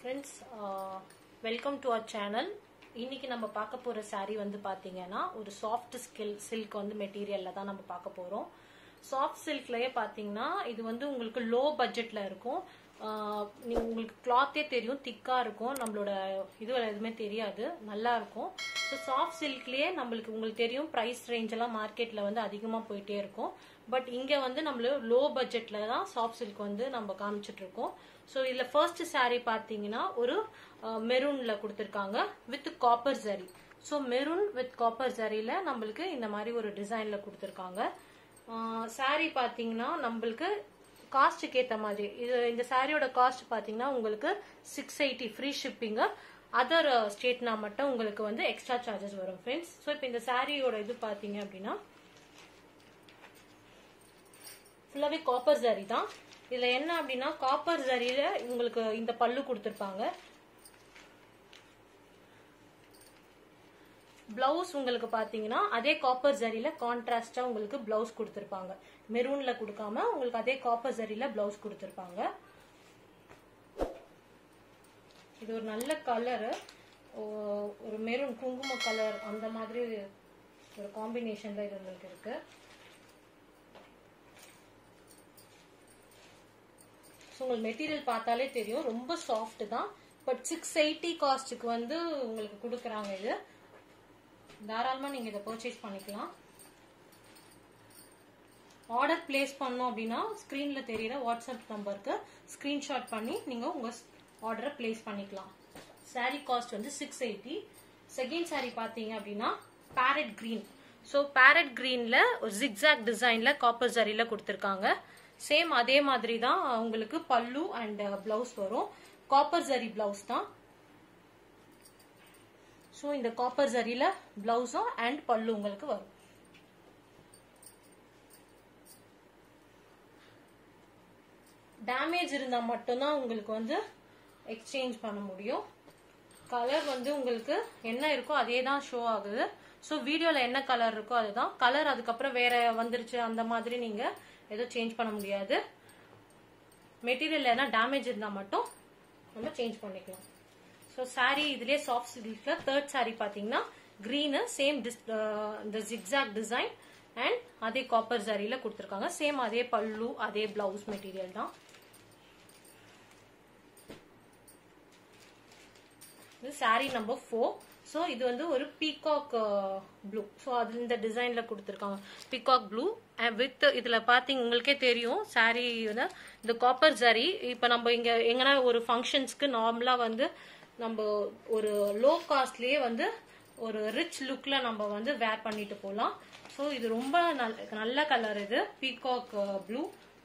friends welcome to our channel இன்னைக்கு நம்ம பார்க்க போற saree வந்து பாத்தீங்கன்னா ஒரு சாஃப்ட் ஸ்கில் சில்க் வந்து மெட்டீரியல்ல தான் நம்ம பார்க்க போறோம் சாஃப்ட் சில்க்லயே பாத்தீங்கன்னா இது வந்து உங்களுக்கு லோ பட்ஜெட்ல இருக்கும் ஆஹ் நீங்க உங்களுக்கு கிளாத்தே தெரியும் திக்கா இருக்கும் நம்மளோட இது எதுவுமே தெரியாது நல்லா இருக்கும் ஸோ சாஃப்ட் சில்க்லயே நம்மளுக்கு உங்களுக்கு தெரியும் ப்ரைஸ் ரேஞ்ச் எல்லாம் மார்க்கெட்ல வந்து அதிகமா போயிட்டே இருக்கும் பட் இங்க வந்து நம்மள லோ பட்ஜெட்ல தான் சாஃப்ட் சில்க் வந்து நம்ம காமிச்சிட்டு இருக்கோம் ஸோ இதுல ஃபர்ஸ்ட் saree பார்த்தீங்கன்னா ஒரு மெரூன்ல கொடுத்துருக்காங்க with copper zari so maroon with copper ஜரியில நம்மளுக்கு இந்த மாதிரி ஒரு டிசைன்ல கொடுத்துருக்காங்க saree பார்த்தீங்கன்னா நம்மளுக்கு காஸ்ட்டுக்கு ஏற்ற மாதிரி இது இந்த சாரியோட காஸ்ட் பார்த்தீங்கன்னா உங்களுக்கு six eighty free shipping other ஸ்டேட்னா மட்டும் உங்களுக்கு வந்து எக்ஸ்ட்ரா சார்ஜஸ் வரும் ஃப்ரெண்ட்ஸ் ஸோ இப்போ இந்த சாரியோட இது பார்த்தீங்க அப்படின்னா ஃபுல்லாகவே காப்பர் ஜரி தான் இதில் என்ன அப்படின்னா காப்பர் ஜரியில உங்களுக்கு இந்த பல்லு கொடுத்துருப்பாங்க பிளவுஸ் உங்களுக்கு பாத்தீங்கன்னா அதே காப்பர் ஜரியில கான்ட்ராஸ்டா உங்களுக்கு பிளவுஸ் கொடுத்துருப்பாங்க மெரூன்ல கொடுக்காம உங்களுக்கு அதே காப்பர் ஜரியில பிளவுஸ் கொடுத்துருப்பாங்க இது ஒரு நல்ல கலரு ஒரு மெரூன் குங்கும கலர் அந்த மாதிரி ஒரு காம்பினேஷன்ல இது உங்களுக்கு இருக்கு ஸோ உங்களுக்கு மெட்டீரியல் பார்த்தாலே தெரியும் ரொம்ப சாஃப்ட் தான் பட் சிக்ஸ் எயிட்டி காஸ்ட்டுக்கு வந்து உங்களுக்கு கொடுக்குறாங்க இது தாராளமாக நீங்கள் இதை பர்ச்சேஸ் பண்ணிக்கலாம் ஆர்டர் பிளேஸ் பண்ணோம் அப்படின்னா ஸ்க்ரீனில் தெரியிற வாட்ஸ்அப் நம்பருக்கு ஸ்க்ரீன்ஷாட் பண்ணி நீங்கள் உங்கள் ஆர்டரை பிளேஸ் பண்ணிக்கலாம் சாரீ காஸ்ட் வந்து சிக்ஸ் எயிட்டி செகண்ட் சாரீ பார்த்தீங்க அப்படின்னா பேரட் க்ரீன் ஸோ பேரட் க்ரீனில் ஒரு ஜிக்ஸாக் டிசைனில் காப்பர் ஜரியில் கொடுத்துருக்காங்க சேம் அதே மாதிரி தான் உங்களுக்கு பல்லு அண்ட் பிளவுஸ் வரும் காப்பர் ஜரி பிளவுஸ் தான் ஸோ இந்த காப்பர் ஜரியில பிளவுஸும் அண்ட் பல்லு உங்களுக்கு வரும் டேமேஜ் இருந்தா மட்டும்தான் உங்களுக்கு வந்து எக்ஸ்சேஞ்ச் பண்ண முடியும் கலர் வந்து உங்களுக்கு என்ன இருக்கோ அதே தான் ஷோ ஆகுது ஸோ வீடியோவில் என்ன கலர் இருக்கோ அதுதான் கலர் அதுக்கப்புறம் வேற வந்துருச்சு அந்த மாதிரி நீங்க எதுவும் சேஞ்ச் பண்ண முடியாது மெட்டீரியல் எதனா டேமேஜ் இருந்தால் மட்டும் நம்ம சேஞ்ச் பண்ணிக்கலாம் ஸோ சாரீ இதுலேயே சாஃப்ட் சில்க்ல தேர்ட் சாரீ பார்த்தீங்கன்னா க்ரீனு சேம் இந்த ஜிக்ஸாக் டிசைன் அண்ட் அதே காப்பர் சாரியில கொடுத்துருக்காங்க சேம் அதே பல்லு அதே பிளவுஸ் மெட்டீரியல் தான் இது சாரீ நம்பர் ஃபோர் ஸோ இது வந்து ஒரு பீகாக் ப்ளூ ஸோ அது இந்த டிசைன்ல கொடுத்துருக்காங்க பீகாக் ப்ளூ வித் இதுல பாத்தீங்க உங்களுக்கே தெரியும் சாரீ வந்து இந்த காப்பர் சாரி இப்போ நம்ம இங்க எங்கன்னா ஒரு ஃபங்க்ஷன்ஸ்க்கு நார்மலா வந்து நம்ம ஒரு லோ காஸ்ட்லயே வந்து ஒரு ரிச் லுக்ல நம்ம வந்து வேர் பண்ணிட்டு போகலாம் ஸோ இது ரொம்ப நல்ல கலர் இது பீகாக் ப்ளூ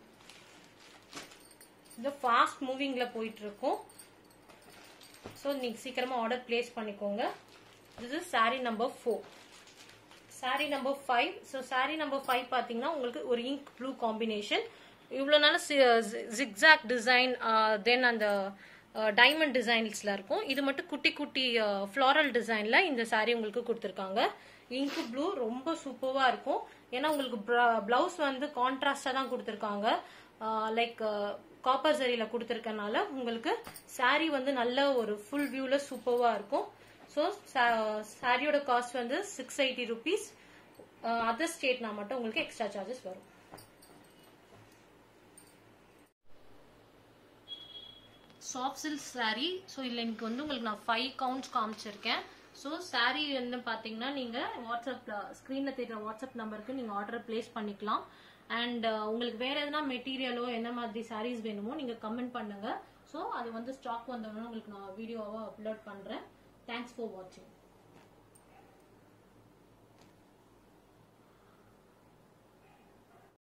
இது ஃபாஸ்ட் மூவிங்ல போயிட்டு இருக்கும் ஸோ நீங்க சீக்கிரமா ஆர்டர் பிளேஸ் பண்ணிக்கோங்க இது sari number four sari number five so sari number five பார்த்தீங்கன்னா உங்களுக்கு ஒரு இங்க் ப்ளூ காம்பினேஷன் இவ்வளோ நாள் ஜிக்ஸாக் டிசைன் தென் அந்த டைமண்ட் டிசைன்ஸ்ல இருக்கும் இது மட்டும் குட்டி குட்டி ஃப்ளாரல் டிசைன்ல இந்த சாரீ உங்களுக்கு கொடுத்துருக்காங்க இங்கு ப்ளூ ரொம்ப சூப்பர்வா இருக்கும் ஏன்னா உங்களுக்கு பிளவுஸ் வந்து கான்ட்ராஸ்டா தான் கொடுத்துருக்காங்க லைக் காப்பர் சரியில கொடுத்துருக்கனால உங்களுக்கு சாரீ வந்து நல்ல ஒரு ஃபுல் வியூல சூப்பர்வா இருக்கும் ஸோ சாரியோட காஸ்ட் வந்து சிக்ஸ் எயிட்டி ருபீஸ் அதர் ஸ்டேட்னா மட்டும் உங்களுக்கு எக்ஸ்ட்ரா சார்ஜஸ் வரும் சாஃப்ட் சில்க் சாரீ ஸோ இதில் எனக்கு வந்து உங்களுக்கு நான் ஃபைவ் கவுண்ட்ஸ் காமிச்சிருக்கேன் ஸோ சாரீ வந்து பார்த்தீங்கன்னா நீங்கள் வாட்ஸ்அப்பில் ஸ்க்ரீனில் தெரியுற வாட்ஸ்அப் நம்பருக்கு நீங்கள் ஆர்டர் பிளேஸ் பண்ணிக்கலாம் அண்ட் உங்களுக்கு வேற எதனா மெட்டீரியலோ என்ன மாதிரி சாரீஸ் வேணுமோ நீங்கள் கமெண்ட் பண்ணுங்க ஸோ அது வந்து ஸ்டாக் வந்தோடனே உங்களுக்கு நான் வீடியோவாக அப்லோட் பண்ணுறேன் தேங்க்ஸ் ஃபார் வாட்சிங்